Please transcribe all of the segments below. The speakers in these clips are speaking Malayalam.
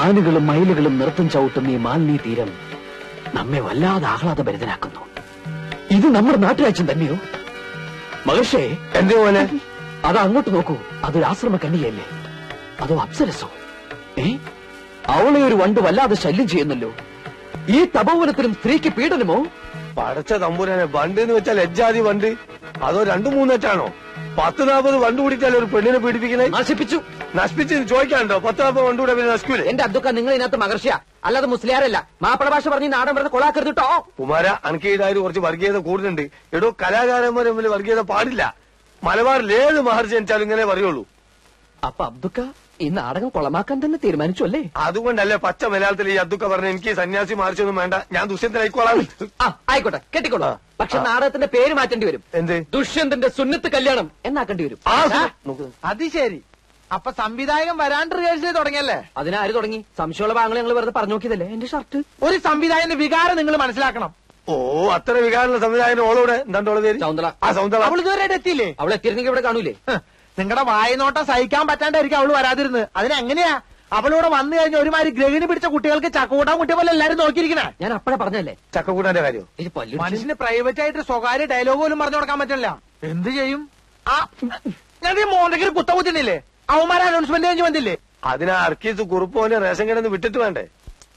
മാനുകളും മയിലുകളും നൃത്തം ചവിട്ടുന്ന ഈ മാലിന്യ തീരം നമ്മെ വല്ലാതെ ആഹ്ലാദഭരിതനാക്കുന്നു ഇത് നമ്മുടെ നാട്ടുരാജ്യം തന്നെയോ മഹർഷേ എന്തേ മോനെ അത് അങ്ങോട്ട് നോക്കൂ അതൊരു ആശ്രമ കന്യകയല്ലേ അതോ അപ്സരസോ ഏ അവളെ ഒരു വണ്ട് വല്ലാതെ ശല്യം ചെയ്യുന്നല്ലോ ഈ തപോവനത്തിലും സ്ത്രീക്ക് പീഡനമോ പടച്ച തമ്പുരാനെ വണ്ട് എന്ന് വെച്ചാൽ ലജ്ജാതി വണ്ട് അതോ രണ്ടു മൂന്നെറ്റാണോ പത്ത് നാൽപ്പത് വണ്ട് കൂടിയിട്ടല്ലേ ഒരു പെണ്ണിനെ പീഡിപ്പിക്കണേ നശിപ്പിച്ചു നശിപ്പിച്ച് ചോദിക്കാനുണ്ടോ പത്ത് നാൽപ്പത് വണ്ട് കൂടെ പിന്നെ നശിക്കൂലേ എന്റെ അബ്ദുക്ക നിങ്ങൾ ഇതിനകത്ത് മഹർഷിയ അല്ലാതെ മുസ്ലിയാരല്ല മാപ്പിള ഭാഷ പറഞ്ഞ് ഈ നാടൻ വെറുതെ കൊളാക്കരുത് കേട്ടോ കുമാര അനക്ക് ഇതായത് കുറച്ച് വർഗീയത കൂടുതലുണ്ട് എടോ കലാകാരന്മാർ തമ്മിൽ വർഗീയത പാടില്ല മലബാറിൽ ഏത് മഹർജി ജനിച്ചാലും ഇങ്ങനെ പറയുള്ളൂ അപ്പൊ അബ്ദുക്ക ഈ നാടകം കൊളമാക്കാൻ തന്നെ തീരുമാനിച്ചു അല്ലേ അതുകൊണ്ടല്ലേ പച്ച മലയാളത്തിൽ ഈ അതൊക്കെ പറഞ്ഞ എനിക്ക് സന്യാസി മഹർജിയൊന്നും വേണ്ട ഞാൻ ദുഷ്യന്തനായിക്കോളാം ആ ആയിക്കോട്ടെ കെട്ടിക്കോളൂ പക്ഷെ നാടകത്തിന്റെ പേര് മാറ്റേണ്ടി വരും എന്ത് ദുഷ്യന്തന്റെ സുന്നത്ത് കല്യാണം എന്നാക്കേണ്ടി വരും ആ ആ, നോക്ക്. അത് ശരി അപ്പൊ സംവിധായകൻ വരാണ്ട് റിഹേഴ്സൽ തുടങ്ങിയല്ലേ അതിനാര് തുടങ്ങി സംശയമുള്ള ഭാഗങ്ങൾ ഞങ്ങൾ വെറുതെ പറഞ്ഞു നോക്കിയതല്ലേ എന്റെ ഷർട്ട് ഒരു സംവിധായകന്റെ വികാരം നിങ്ങൾ മനസ്സിലാക്കണം ഓ അത്ര വികാരമുള്ള സംവിധായകൻ ഓളോടെ എന്താണ്ട് ഓളെ പേര് ശൗന്തള ആ സൗന്ദര്യ അവൾ ഇതുവരെ എത്തിയില്ലേ അവൾ എത്തിയിരുന്നെങ്കിൽ ഇവിടെ കാണൂലേ നിങ്ങളുടെ വായനോട്ടം സഹിക്കാൻ പറ്റാണ്ടായിരിക്കും അവള് വരാതിരുന്നത് അതിനെങ്ങനെയാ അവളിവിടെ വന്നു കഴിഞ്ഞ ഒരുമാതിരി ഗ്രഹിണി പിടിച്ച കുട്ടികൾക്ക് ചക്കൂട്ടാൻ കുട്ടിയെ പോലെ എല്ലാരും നോക്കിയിരിക്കണേ ഞാൻ അപ്പഴേ പറഞ്ഞല്ലേ ചക്കക്കൂട്ടാന്റെ കാര്യം ഇത് പല്ലു മനുഷ്യന് പ്രൈവറ്റ് ആയിട്ട് സ്വകാര്യ ഡയലോഗ് പോലും പറഞ്ഞു കൊടുക്കാൻ പറ്റില്ല എന്ത് ചെയ്യും ആ ഞാൻ ഈ മോന്തയ്ക്ക് കുത്ത കുത്തിണ്ടില്ലേ അവന്മാരെ അനൗൺസ്മെന്റ് കഴിഞ്ഞ് വന്നില്ലേ അതിനാ അർക്കീസ് കുറുപ്പോനെ റേഷൻ കടന്ന് വിട്ടിട്ട് വേണ്ടേ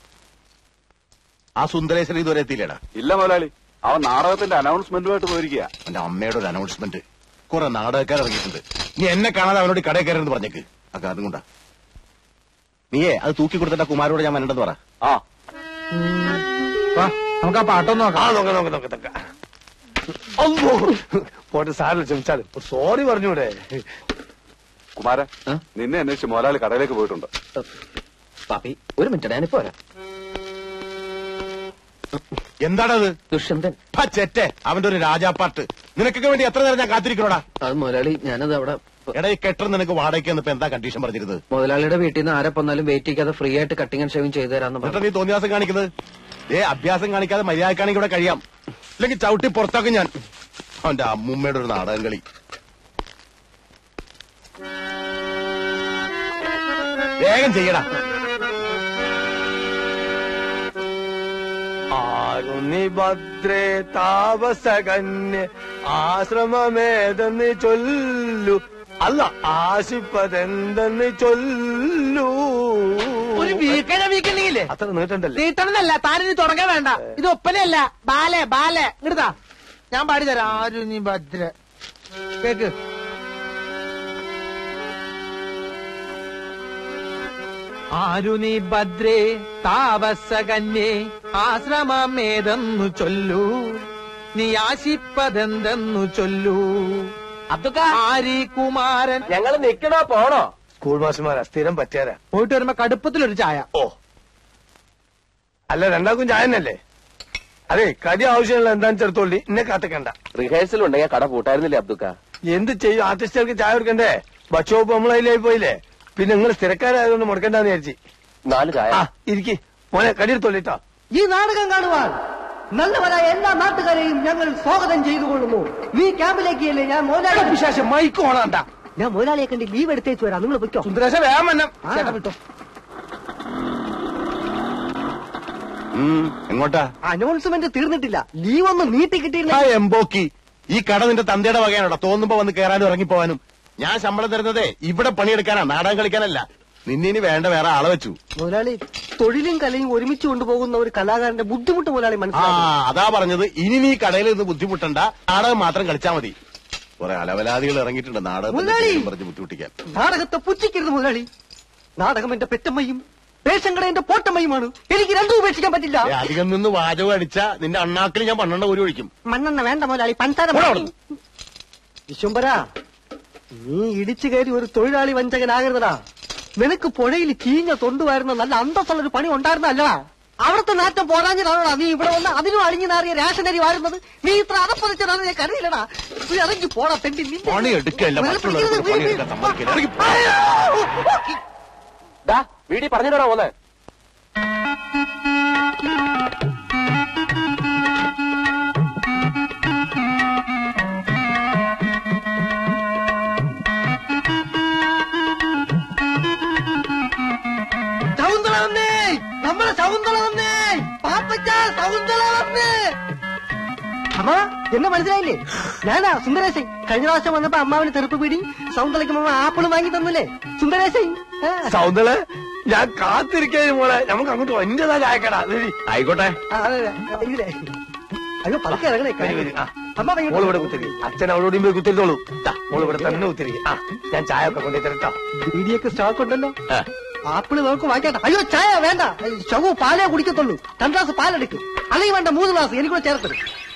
ആ സുന്ദരേശ്വരൻ ഇതുവരെ എത്തിയില്ലേടാ ഇല്ല മുതലാളി അവൻ നാടകത്തിന്റെ അനൗൺസ്മെന്റുമായിട്ട് പോയിരിക്കുക എന്റെ അമ്മയുടെ ഒരു അനൗൺസ്മെന്റ് കുറെ നാടകക്കാർ ഇറങ്ങിയിട്ടുണ്ട് നീ എന്നെ കാണാതെ അവനോട് കടയിൽ കയറരുന്ന് പറഞ്ഞേക്ക് ആ കാരണം കൊണ്ടാ നീയേ അത് തൂക്കി കൊടുത്തിട്ട് ആ കുമാരോട് ഞാൻ വരണ്ടെന്ന് പറ ആ വാ, നമുക്ക് ആ പാട്ടൊന്ന് ആ നോക്കാം നോക്ക നോക്ക നോക്ക നോക്ക അമ്പോ പോട്ടെ സാറിന് ക്ഷമിച്ചാല് സോറി പറഞ്ഞൂടെ കുമാര ആ? നിന്നെ അന്വേഷിച്ച് മുതലാളി കടയിലേക്ക് പോയിട്ടുണ്ട് പാപ്പി ഒരു മിനിറ്റ് ഞാനിപ്പോ വരാം എന്താണത് ദുഷ്യന്തൻ ചെറ്റെ അവന്റെ ഒരു രാജാപ്പാട്ട് നിനക്കൊക്കെ വേണ്ടി എത്ര നേരം ഞാൻ കാത്തിരിക്കണോടാ അത് മുതലാളി ഞാനത് അവിടെ എടാ ഈ കെട്ടർ നിനക്ക് വാടകയ്ക്ക് ഇപ്പൊ എന്താ കണ്ടീഷൻ പറഞ്ഞിരുന്നത് മുതലാളിയുടെ വീട്ടിൽ നിന്ന് ആരെ വന്നാലും വെയിറ്റ് ചെയ്യാതെ ഫ്രീ ആയിട്ട് കട്ടിങ് ആൻഡ് ഷേവിംഗ് ചെയ്തു തരാന്ന് എന്നിട്ട് പറഞ്ഞു നീ തോന്നിയാസം കാണിക്കുന്നത് ഏ അഭ്യാസം കാണിക്കാതെ മര്യാദക്കാണെങ്കിൽ ഇവിടെ കഴിയാം ഇല്ലെങ്കിൽ ചവിട്ടി പുറത്താക്കും ഞാൻ അവന്റെ അമ്മൂമ്മയുടെ ഒരു നാടകം കളി വേഗം ചെയ്യടാ ആരുന്നി ഭദ്രേ താപസകന്യ ആശ്രമമേതെന്ന് ചൊല്ലു അല്ല ആശിപ്പതെന്തെന്ന് ചൊല്ലു ഒരു വീക്കണ വീക്കണ്ടെങ്കിലേ അത്ര നീട്ടണ്ടല്ലേ നീട്ടണമെന്നല്ല താനിനി തുടങ്ങാൻ വേണ്ട ഇത് ഒപ്പനയല്ല ബാലെ ബാലെ ഇങ്ങടുതാ ഞാൻ പാടിത്തരാം ആരു നീ ഭദ്ര കേക്ക് ആരു നീ ഭദ്രേ താപസകന്യേ ആശ്രമമേതെന്നു ചൊല്ലൂ നീ ആശിപ്പതെന്തെന്നു ചൊല്ലൂ അബ്ദുക്ക ആരി കുമാരൻ ഞങ്ങൾ നിക്കണോ പോണോ സ്കൂൾ മാസ്റ്റർമാരാ സ്ഥിരം പറ്റിയാരാ പോയിട്ട് വരുമ്പോ കടുപ്പത്തിലൊരു ചായ ഓ അല്ല രണ്ടാക്കും ചായനല്ലേ അതെ കടി ആവശ്യമുള്ള എന്താന്ന് ചെറുത്തോളി എന്നെ കാത്തക്കണ്ട റിഹേഴ്സൽ ഉണ്ടെങ്കിൽ കട പൂട്ടായിരുന്നില്ലേ അബ്ദുക്ക എന്ത് ചെയ്യും ആർട്ടിസ്റ്റുകൾക്ക് ചായ കൊടുക്കണ്ടേ ബച്ചോപ്പ് നമ്മളതിലായി പോയില്ലേ പിന്നെ നിങ്ങൾ സ്ഥിരക്കാരായതുകൊണ്ട് മുടക്കണ്ടെന്ന് വിചാരിച്ചു നാല് ചായ ആ ഇരിക്കി മോനെ കടി എടുത്തോളിട്ടോ ഈ നാടകം കാണുവാൻ നല്ലവരായ എല്ലാ നാട്ടുകാരെയും ഞങ്ങൾ സ്വാഗതം ചെയ്തുകൊള്ളുന്നു ഈ ക്യാമ്പിലേക്കല്ലേ ഞാൻ മുതലാളി വിശേഷം മൈക്ക് ഓണാണ്ട ഞാൻ മുതലാളിയെ കണ്ട് ലീവ് എടുത്തേച്ച് വരാം നിങ്ങൾ പൊയ്ക്കോ സുന്ദരേശ വേഗം വന്നം ആ. ചേട്ടാ വിട്ടോ ഉം, എങ്ങോട്ടാ അനൗൺസ്മെന്റ് തീർന്നിട്ടില്ല ലീവ് ഒന്ന് നീട്ടി കിട്ടിയില്ല ആ എംബോക്കി ഈ കട നിന്റെ തന്തയുടെ വകയാണോടാ തോന്നുമ്പോ വന്ന് കയറാനും ഇറങ്ങിപ്പോവാനും ഞാൻ ശമ്പളം തരുന്നതേ ഇവിടെ പണിയെടുക്കാനാ നാടകം കളിക്കാനല്ല നിന്നിനി വേണ്ട വേറെ ആളെ വെച്ചു മുതലാളി തൊഴിലും കലയും ഒരുമിച്ച് കൊണ്ടുപോകുന്ന ഒരു കലാകാരന്റെ ബുദ്ധിമുട്ട് മുതലാളി ആ മനസ്സിലാക്കി അതാ പറഞ്ഞത് ഇനി നീ കടയിൽ നിന്ന് ബുദ്ധിമുട്ടണ്ട നാടകം മാത്രം കളിച്ചാ മതി കുറെ അലവലാദികൾ ഇറങ്ങിയിട്ടുണ്ട് നാടകത്തിന്റെ മുതലാളി! പേരും പറഞ്ഞ് ബുദ്ധിമുട്ടിക്കാൻ നാടകത്തെ പുച്ഛിക്കരുത് മുതലാളി നാടകം എന്റെ പെറ്റമ്മയും റേഷൻ കട എന്റെ പോട്ടമ്മയുമാണ് എനിക്ക് രണ്ടും ഉപേക്ഷിക്കാൻ പറ്റില്ല ഏ, അധികം നിന്ന് വാചകം അടിച്ച നിന്റെ അണ്ണാക്കിൽ ഞാൻ പന്ത്രണ്ട് ഒരു ഒഴിക്കും മണ്ണെണ്ണ വേണ്ട മുതലാളി പഞ്ചാര പോടാ മതി. വിശ്വംബര നീ ഇടിച്ചു കയറി ഒരു തൊഴിലാളി വഞ്ചകനാകരുതടാ നിനക്ക് പുഴയിൽ ചീഞ്ഞ തൊണ്ടുവായിരുന്ന നല്ല അന്തസ്സുള്ള ഒരു പണി ഉണ്ടായിരുന്നല്ലടാ അവിടുത്തെ നാറ്റം പോരാഞ്ഞിട്ടാണോടാ നീ ഇവിടെ വന്ന് അതിനും അളിഞ്ഞു നാറിയ റേഷനരി വാരുന്നത് നീ ഇത്ര അതപ്പതിച്ചതാണ് ഞാൻ അറിയില്ലടാ നീ ഇറങ്ങി പോടാ തെണ്ടി നിന്നെ- പണി എടുക്കല്ല വെറുതെ മറ്റുള്ളവർക്ക് പിടിക്കരുത്, പണിയെടുക്കാൻ സമ്മതിക്കില്ല ഇറങ്ങി പോ. വീടി പറഞ്ഞിട്ടാ പോന്നെ ശകുന്തള വന്നേ നമ്മളെ ശകുന്തള വന്നേ പാപ്പച്ച ശകുന്തള വന്നേ അമ്മ എന്നെ മനസ്സിലായില്ലേ ഞാനാ സുന്ദരേശൻ കഴിഞ്ഞ പ്രാവശ്യം വന്നപ്പോ അമ്മാവിന് തെറുപ്പ് പിടി സൗന്ദര്യക്ക് അമ്മ ആപ്പിള് വാങ്ങി തന്നില്ലേ സുന്ദരേശൻ ആ. സൗന്ദര്യ ഞാൻ കാത്തിരിക്കാൻ മോളെ നമുക്ക് അങ്ങോട്ട് എന്റേതാ ചായക്കടാ വരി. ആയിക്കോട്ടെ ആ, അതെ, അതെ. ഇതിലെ. അയ്യോ പതുക്കെ ഇറങ്ങണേ വരി, വരി. ആ. അമ്മ വൈകിട്ട് മോള് ഇവിടെ കുത്തിരി അച്ഛൻ അവളോടും പോയി കുത്തിരിത്തോളൂ ദാ, മോള് ഇവിടെ തന്നെ കുത്തിരി ആ ഞാൻ ചായ ഒക്കെ കൊണ്ടു തരട്ടോ ബീഡിയൊക്കെ സ്റ്റോക്ക് ഉണ്ടല്ലോ ആപ്പിള് നമുക്ക് വാങ്ങിക്കട്ടെ അയ്യോ ചായ വേണ്ട ശവു പാലേ കുടിക്കത്തുള്ളൂ രണ്ട് ഗ്ലാസ് പാലെടുക്കും അല്ലെങ്കിൽ വേണ്ട മൂന്ന് ഗ്ലാസ് എനിക്കൂടെ ചേർത്ത്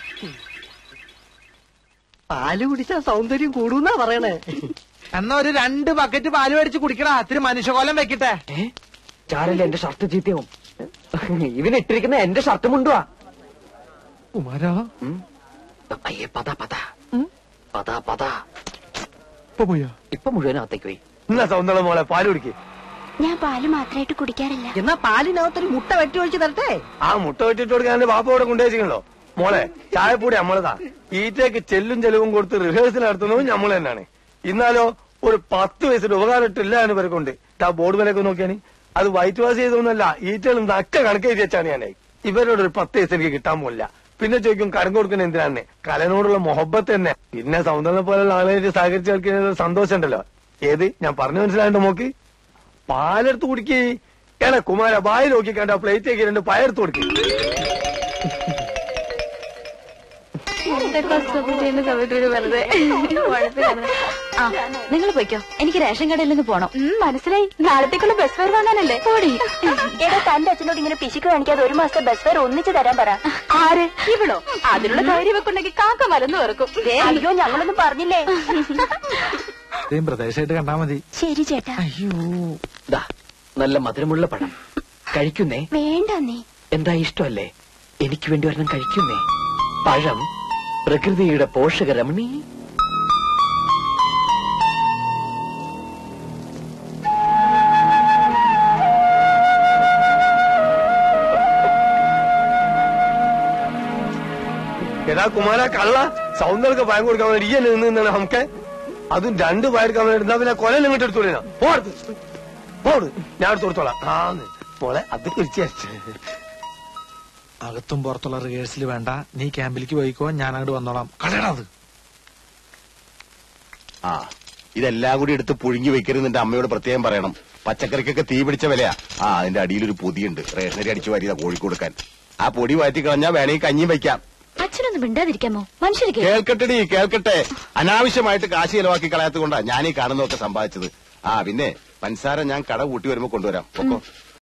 പാല് കുടിച്ചാൽ സൗന്ദര്യം കൂടുന്നാ പറയണേ എന്നാ ഒരു രണ്ട് ബക്കറ്റ് പാല് മേടിച്ച് കുടിക്കടാ ഇത്തിരി മനുഷ്യകോലം വെക്കട്ടെ ഏ ചാരല്ല എന്റെ ഷർട്ട് ചീത്തയാവും ഇവനിട്ടിരിക്കുന്ന എന്റെ ഷർട്ട് മുണ്ടുവാ കുമാരാ ഉം. അയ്യേ പത പത പത പത ഇപ്പൊ പോയാ ഇപ്പൊ മുഴുവനകത്തേക്ക് പോയി എന്നാ സൗന്ദര്യ മോളെ പാല് കുടിക്ക് ഞാൻ പാല് മാത്രമായിട്ട് കുടിക്കാറില്ല എന്നാ പാലിനകത്തൊരു മുട്ട വെട്ടി ഒഴിച്ച് തരട്ടെ ആ മുട്ട വെട്ടിട്ട് കൊടുക്കാൻ എന്റെ ബാപ്പ ഇവിടെ കൊണ്ടുവച്ചിട്ടുണ്ടോ മോളെ ചായപ്പൊടി നമ്മളതാ ഈറ്റയ്ക്ക് ചെല്ലും ചെലവും കൊടുത്ത് റിഹേഴ്സൽ നടത്തുന്നതും നമ്മൾ തന്നെയാണ് ഇന്നാലോ ഒരു പത്ത് വയസ്സിന്റെ ഉപകാരം ഇട്ടില്ല എന്ന് പേർക്കുണ്ട് ആ ബോർഡ് വിലയൊക്കെ നോക്കിയാൽ അത് വൈറ്റ് വാഷ് ചെയ്തൊന്നുമല്ല ഈറ്റകളും നക്ക കണക്ക് എഴുതി വെച്ചാണ് ഞാൻ ഇവരോട് ഒരു പത്ത് വയസ്സ് എനിക്ക് കിട്ടാൻ പോലില്ല പിന്നെ ചോദിക്കും കരം കൊടുക്കുന്ന എന്തിനാണ് കലനോടുള്ള മൊഹബത്ത് തന്നെ പിന്നെ സൗന്ദര്യം പോലുള്ള ആളുകളായിട്ട് സഹകരിച്ച് കളിക്കുന്ന ഒരു സന്തോഷം ഉണ്ടല്ലോ ഏത് ഞാൻ പറഞ്ഞു മനസ്സിലായിട്ട് മോക്ക് പാലെടുത്ത് കുടിക്കേ ഏടാ കുമാര ബായി നോക്കി കണ്ട പ്ലേറ്റേക്ക് രണ്ട് പയർത്ത് കൊടുക്കേ ആ നിങ്ങൾ പോയിക്കോ എനിക്ക് റേഷൻ കടയിൽ നിന്ന് പോണം മനസ്സിലായി നാളത്തേക്കുള്ള ബസ് ഫെയർ വാങ്ങാനല്ലേ പോടി എടാ തന്റെ അച്ഛനോട് ഇങ്ങനെ പിശുക്ക് കാണിക്കാതെ ഒരു മാസത്തെ ബസ് ഫെയർ ഒന്നിച്ച് തരാൻ പറ ആര് ഇവിടോ അതിനുള്ള ധൈര്യം വെക്കുണ്ടെങ്കിൽ കാക്ക മലന്ന് വെറുക്കും അയ്യോ ഞങ്ങളൊന്നും പറഞ്ഞില്ലേ ഇതേം പ്രദേശമായിട്ട് കണ്ടാ മതി ശരി ചേട്ടാ അയ്യോ ദാ നല്ല മധുരമുള്ള പഴം കഴിക്കുന്നേ വേണ്ട നീ എന്താ ഇഷ്ടമല്ലേ എനിക്ക് വേണ്ടി ഒരെണ്ണം കഴിക്കുന്നേ പഴം പ്രകൃതിയുടെ പോഷകരമണി എടാ കുമാര കള്ള സൗന്ദര്യ പയം കൊടുക്കാൻ വേണ്ടി ഈ നിന്ന് നിന്നാണ് നമുക്ക് അതും രണ്ട് പയർക്കാൻ വേണ്ടി എന്നാ പിന്നെ കൊല ഇങ്ങോട്ട് എടുത്തോളിനാ പോടുത്ത് പോട് ഞാൻ എടുത്ത് കൊടുത്തോളാം ആ മോളെ അത് കുറിച്ച് അകത്തും പുറത്തുള്ള റിഹേഴ്സൽ വേണ്ട നീ ക്യാമ്പിലേക്ക് പോയിക്കോ ഞാൻ അങ്ങോട്ട് വന്നോളാം കളയടാ അത് ആ ഇതെല്ലാം കൂടി എടുത്ത് പുഴുങ്ങി വെക്കരുത് നിന്റെ അമ്മയോട് പ്രത്യേകം പറയണം പച്ചക്കറിക്കൊക്കെ തീ പിടിച്ച വിലയാ ആ അതിന്റെ അടിയിലൊരു പൊതിയുണ്ട് റേഷനരി അടിച്ചു വാരിയതാ കോഴിക്ക് കൊടുക്കാൻ ആ പൊടി മാറ്റി കളഞ്ഞാ വേണമെങ്കിൽ കഞ്ഞിയും വെക്കാം അച്ഛനൊന്ന് മിണ്ടാതിരിക്കാമോ മനുഷ്യർക്ക് കേൾക്കട്ടെടി കേൾക്കട്ടെ അനാവശ്യമായിട്ട് കാശ് ചെലവാക്കി കളയാത്തത് കൊണ്ടാ ഞാൻ ഈ കാണുന്നതൊക്കെ സമ്പാദിച്ചത് ആ പിന്നെ പൻസാര ഞാൻ കട കൂട്ടി വരുമ്പോ കൊണ്ടുവരാം പൊക്കോ